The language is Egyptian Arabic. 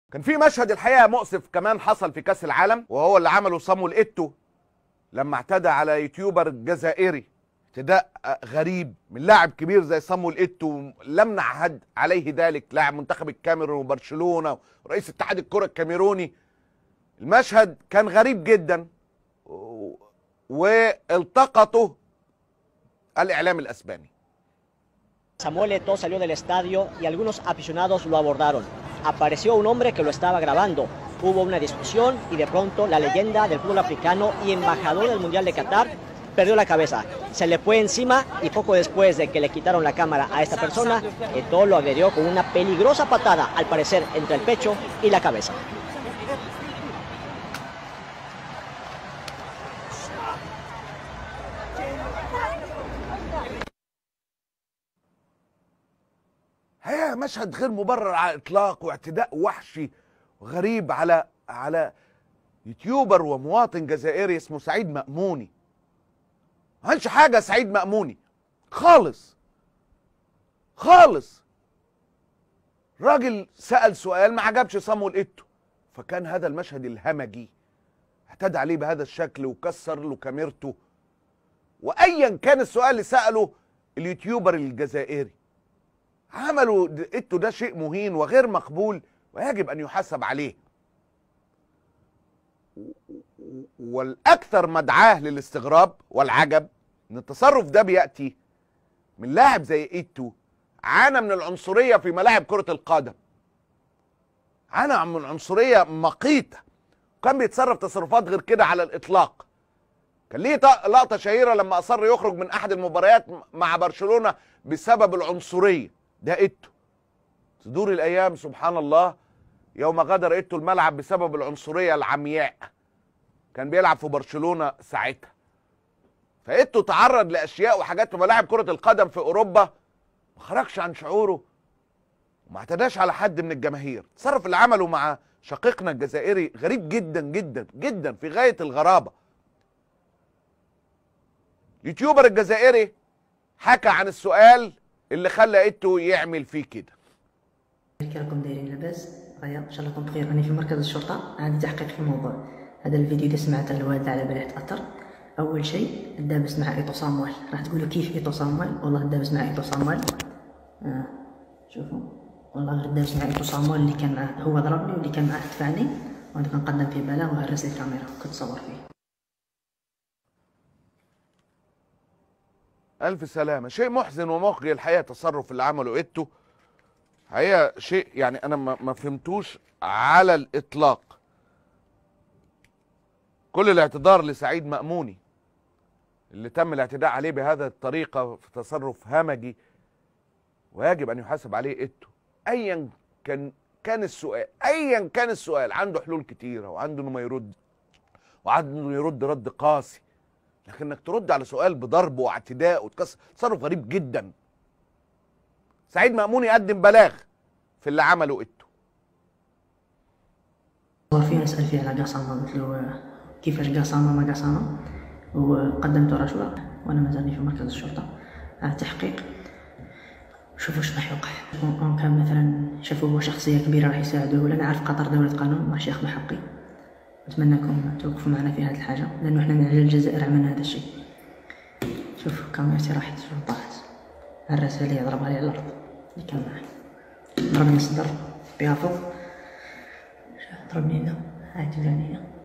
كان في مشهد الحقيقه مؤسف كمان حصل في كاس العالم وهو اللي عمله صامويل ايتو لما اعتدى على يوتيوبر جزائري اعتداء غريب من لاعب كبير زي صامويل ايتو لم نعهد عليه ذلك لاعب منتخب الكاميرون وبرشلونه ورئيس اتحاد الكره الكاميروني المشهد كان غريب جدا والتقطه الاعلام الاسباني Samuel Eto'o salió del estadio y algunos aficionados lo abordaron. Apareció un hombre que lo estaba grabando. Hubo una discusión y de pronto la leyenda del fútbol africano y embajador del Mundial de Qatar perdió la cabeza. Se le fue encima y poco después de que le quitaron la cámara a esta persona, Eto'o lo agredió con una peligrosa patada, al parecer entre el pecho y la cabeza. هي مشهد غير مبرر على الاطلاق واعتداء وحشي غريب على على يوتيوبر ومواطن جزائري اسمه سعيد مأموني ما عملش حاجه سعيد مأموني خالص خالص راجل سأل سؤال ما عجبش صامويل ايتو فكان هذا المشهد الهمجي اعتدى عليه بهذا الشكل وكسر له كاميرته وايا كان السؤال اللي سأله اليوتيوبر الجزائري عملوا ايتو ده شيء مهين وغير مقبول ويجب ان يحاسب عليه والاكثر مدعاه للاستغراب والعجب ان التصرف ده بياتي من لاعب زي ايتو عانى من العنصريه في ملاعب كره القدم عانى من عنصريه مقيته وكان بيتصرف تصرفات غير كده على الاطلاق كان ليه لقطه شهيره لما اصر يخرج من احد المباريات مع برشلونه بسبب العنصريه ده ايتو تدور الايام سبحان الله يوم غادر ايتو الملعب بسبب العنصريه العمياء كان بيلعب في برشلونه ساعتها فايتو تعرض لاشياء وحاجات في ملاعب كره القدم في اوروبا ما خرجش عن شعوره وما اعتداش على حد من الجماهير التصرف اللي عمله مع شقيقنا الجزائري غريب جدا جدا جدا في غايه الغرابه يوتيوبر الجزائري حكى عن السؤال اللي خلى ايتو يعمل فيه كده كي راكم دايرين لاباس غاية ان شاء الله راكم بخير راني في مركز الشرطه عندي تحقيق في الموضوع هذا الفيديو اللي سمعته الوالد على بالي تاثر اول شيء الدابس مع ايتو صامويل راح تقولوا كيف ايتو صامويل والله الدابس مع ايتو صامويل آه. شوفوا والله غير الدابس مع ايتو صامويل اللي كان معاه هو ضربني واللي كان معاه دفعني وانا كنقدم فيه بلاغ وهرس لي الكاميرا كنت صور فيه الف سلامه شيء محزن ومخجل الحقيقه التصرف اللي عمله ايتو حقيقه شيء يعني انا ما ما فهمتوش على الاطلاق كل الاعتذار لسعيد مأموني اللي تم الاعتداء عليه بهذا الطريقه في تصرف همجي ويجب ان يحاسب عليه ايتو ايا كان كان السؤال ايا كان السؤال عنده حلول كتيره وعنده انه ما يرد وعنده انه يرد رد قاسي لكن انك ترد على سؤال بضرب واعتداء وتكسر تصرف غريب جدا سعيد مأمون يقدم بلاغ في اللي عمله ايتو صور فيه نسأل فيه على قصامة قلت له كيفاش قصامة ما قصامة وقدمت رشوة وأنا مازالني في مركز الشرطة على تحقيق شوفوا ايش راح يوقع ان كان مثلا شافوا هو شخصية كبيرة راح يساعدوه ولا نعرف قطر دولة قانون راح ياخذ حقي أتمنىكم توقفوا معنا في هذه الحاجة لأنه إحنا من أجل الجزائر عملنا هذا الشيء شوف كاميرتي راحت شوف طاحت الرسالة اللي يضرب عليه الأرض اللي كان معه ضربني صدر بيافو ضربني هنا هاي توجعني هنا